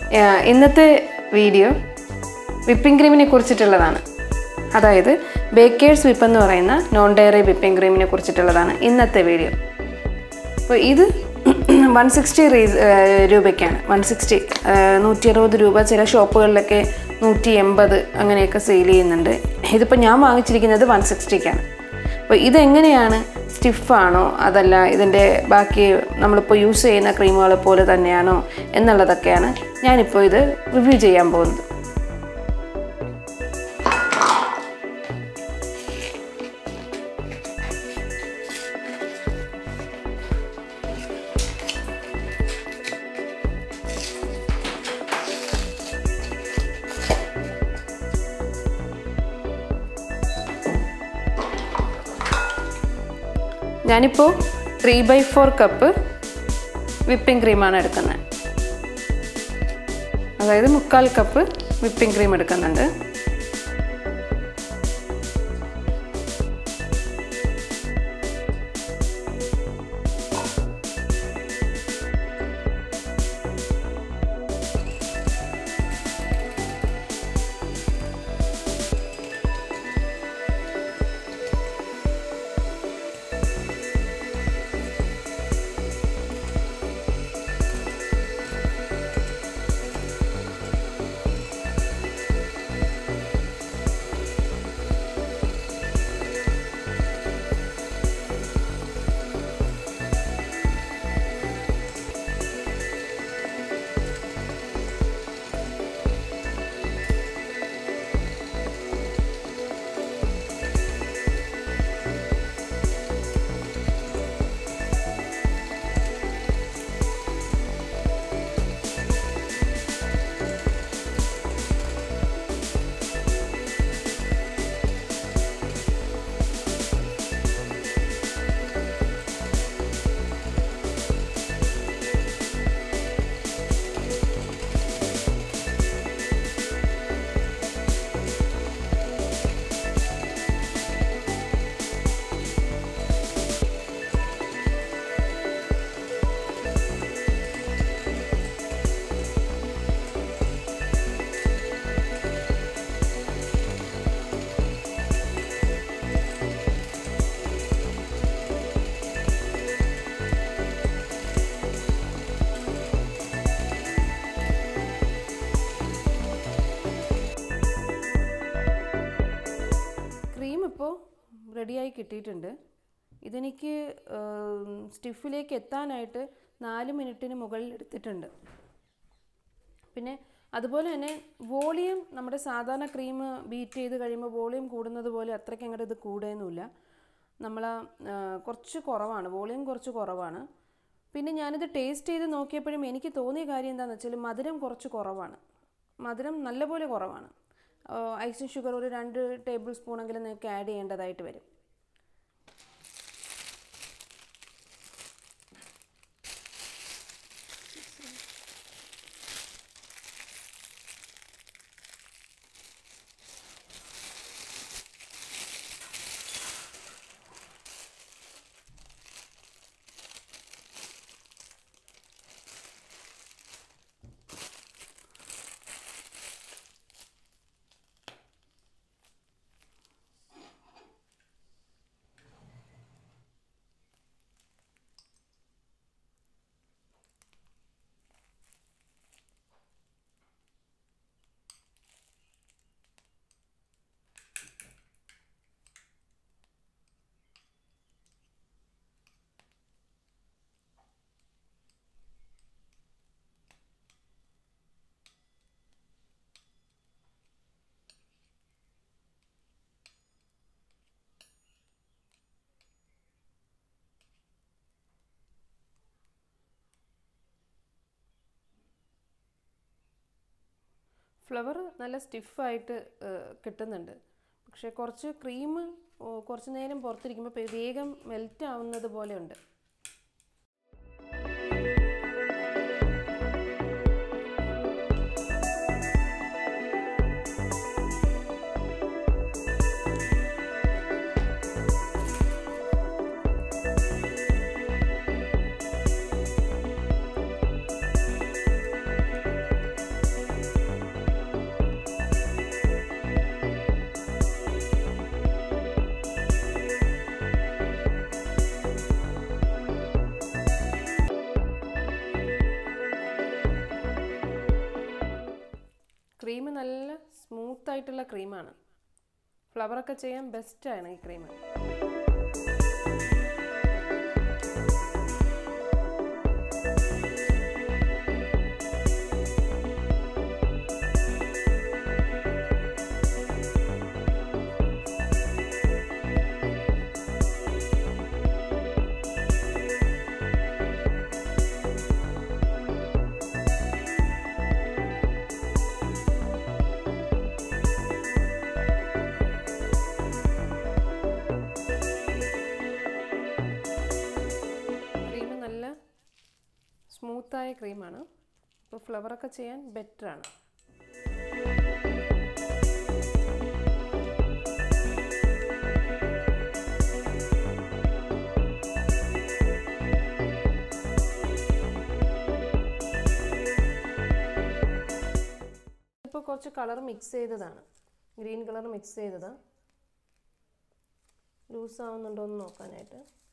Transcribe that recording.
ആ, ഇന്നത്തെ video whipping ക്രീമിനെ കുറിച്ചിട്ടുള്ളതാണ് അതായത് ബേക്കേഴ്സ് വിപ്പ് എന്ന് പറയുന്ന നോൺ ഡയറി വിപ്പിംഗ് ക്രീമിനെ കുറിച്ചിട്ടുള്ളതാണ് ഇന്നത്തെ വീഡിയോ അപ്പോൾ ഇത് വൺ സിക്സ്റ്റി രൂപയ്ക്കാണ് വൺ സിക്സ്റ്റി നൂറ്റി അറുപത് രൂപ ചില ഷോപ്പുകളിലൊക്കെ നൂറ്റി എൺപത് അങ്ങനെയൊക്കെ സെയിൽ ചെയ്യുന്നുണ്ട് ഇതിപ്പോൾ ഞാൻ വാങ്ങിച്ചിരിക്കുന്നത് വൺ സിക്സ്റ്റിക്കാണ് അപ്പോൾ ഇതെങ്ങനെയാണ് സ്റ്റിഫാണോ അതല്ല ഇതിൻ്റെ ബാക്കി നമ്മളിപ്പോൾ യൂസ് ചെയ്യുന്ന ക്രീമുകൾ പോലെ തന്നെയാണോ എന്നുള്ളതൊക്കെയാണ് ഞാനിപ്പോൾ ഇത് റിവ്യൂ ചെയ്യാൻ പോകുന്നത് ഞാനിപ്പോൾ three by four cup whipping ക്രീമാണ് എടുക്കുന്നത് അതായത് മുക്കാൽ കപ്പ് വിപ്പിംഗ് ക്രീം എടുക്കുന്നുണ്ട് ക്രീം ഇപ്പോൾ റെഡിയായി കിട്ടിയിട്ടുണ്ട് ഇതെനിക്ക് സ്റ്റിഫിലേക്ക് എത്താനായിട്ട് നാല് മിനിറ്റിന് മുകളിൽ എടുത്തിട്ടുണ്ട് പിന്നെ അതുപോലെ തന്നെ വോളിയം നമ്മുടെ സാധാരണ ക്രീം ബീറ്റ് ചെയ്ത് കഴിയുമ്പോൾ വോളിയം കൂടുന്നത് പോലെ അത്രയ്ക്ക് അങ്ങോട്ട് ഇത് കൂടുകയൊന്നുമില്ല നമ്മൾ കുറച്ച് കുറവാണ് വോളിയം കുറച്ച് കുറവാണ് പിന്നെ ഞാനിത് ടേസ്റ്റ് ചെയ്ത് നോക്കിയപ്പോഴും എനിക്ക് തോന്നിയ കാര്യം എന്താണെന്ന് വെച്ചാൽ മധുരം കുറച്ച് കുറവാണ് മധുരം നല്ലപോലെ കുറവാണ് ഐസിങ് ഷുഗർ ഒരു രണ്ട് ടേബിൾ സ്പൂണെങ്കിലും നിങ്ങൾക്ക് ആഡ് ചെയ്യേണ്ടതായിട്ട് വരും ഫ്ലവർ നല്ല സ്റ്റിഫായിട്ട് കിട്ടുന്നുണ്ട് പക്ഷേ കുറച്ച് ക്രീം കുറച്ച് നേരം പുറത്തിരിക്കുമ്പോൾ വേഗം മെൽറ്റ് ആവുന്നത് പോലെ ഉണ്ട് ആയിട്ടുള്ള ക്രീമാണ് ഫ്ലവറൊക്കെ ചെയ്യാൻ ബെസ്റ്റാണ് ഈ ക്രീം ക്രീം നല്ല സ്മൂത്തായ ക്രീമാണ് അപ്പോൾ ഫ്ലവറൊക്കെ ചെയ്യാൻ ബെറ്ററാണ് ഇപ്പോൾ കുറച്ച് കളർ മിക്സ് ചെയ്തതാണ് ഗ്രീൻ കളർ മിക്സ് ചെയ്തതാണ് ലൂസ് ആവുന്നുണ്ടോ എന്ന് നോക്കാനായിട്ട്